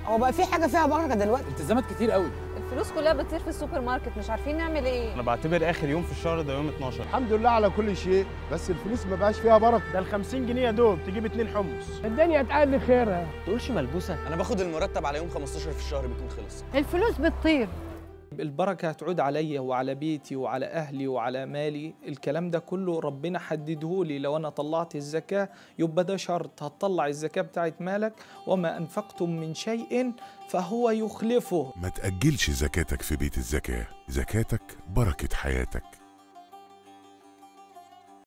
هو بقى في حاجه فيها بركه دلوقتي التزامات كتير قوي الفلوس كلها بتطير في السوبر ماركت مش عارفين نعمل ايه انا بعتبر اخر يوم في الشهر ده يوم 12 الحمد لله على كل شيء بس الفلوس ما بقاش فيها بركه ده ال 50 جنيه يا دوب تجيب اتنين حمص الدنيا اتقل خيرها تقولش ملبوسه انا باخد المرتب على يوم 15 في الشهر بيكون خلص الفلوس بتطير البركة هتعود عليا وعلى بيتي وعلى أهلي وعلى مالي الكلام ده كله ربنا حدده لي لو أنا طلعت الزكاة يبقى ده شرط هتطلع الزكاة بتاعت مالك وما أنفقتم من شيء فهو يخلفه ما تأجلش زكاتك في بيت الزكاة زكاتك بركة حياتك